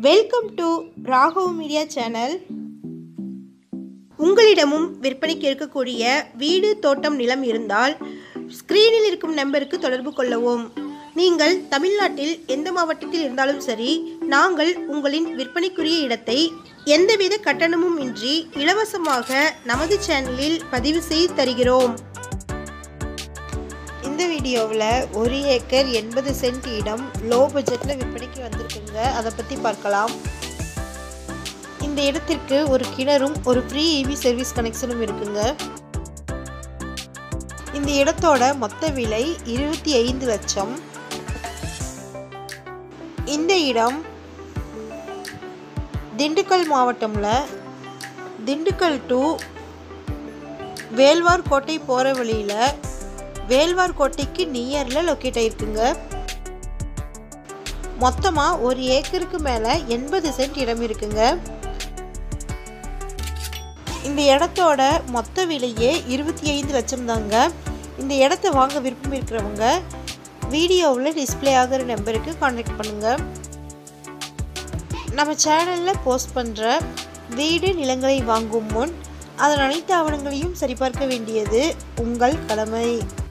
welcome to Raghav media channel உங்களிடமும் விற்பனைக்கு இருக்கக்கூடிய வீடு தோட்டம் நிலம் இருந்தால் ஸ்க்ரீனில் இருக்கும் நம்பருக்கு தொடர்பு கொள்ளவும் நீங்கள் தமிழ்நாட்டில் எந்த மாவட்டத்தில் இருந்தாலும் சரி நாங்கள் உங்களின் விற்பனைக்குரிய இடத்தை எந்தவித கட்டணமும் இன்றி இலவசமாக நமது சேனலில் பதிவு செய்து தருகிறோம் இந்த வீடியோவில் ஒரு ஏக்கர் எண்பது சென்ட் இடம் லோ பட்ஜெட்டில் விற்பனைக்கு வந்திருக்குங்க அதை பற்றி பார்க்கலாம் இந்த இடத்திற்கு ஒரு கிணறும் ஒரு ஃப்ரீ இபி சர்வீஸ் கனெக்ஷனும் இருக்குங்க இந்த இடத்தோட மொத்த விலை இருபத்தி ஐந்து லட்சம் இந்த இடம் திண்டுக்கல் மாவட்டம்ல திண்டுக்கல் டு வேல்வார் கோட்டை போகிற வழியில் வேல்வார் கோட்டைக்கு நியரில் லொக்கேட் ஆயிருக்குங்க மொத்தமாக ஒரு ஏக்கருக்கு மேலே எண்பது சென்ட் இடம் இருக்குங்க இந்த இடத்தோட மொத்த விலையே இருபத்தி ஐந்து லட்சம் தாங்க இந்த இடத்த வாங்க விருப்பம் இருக்கிறவங்க வீடியோவில் டிஸ்பிளே ஆகிற நம்பருக்கு கான்டாக்ட் பண்ணுங்கள் நம்ம சேனலில் போஸ்ட் பண்ணுற வீடு நிலங்களை வாங்கும் முன் அதன் அனைத்து ஆவணங்களையும் சரிபார்க்க வேண்டியது உங்கள் கடமை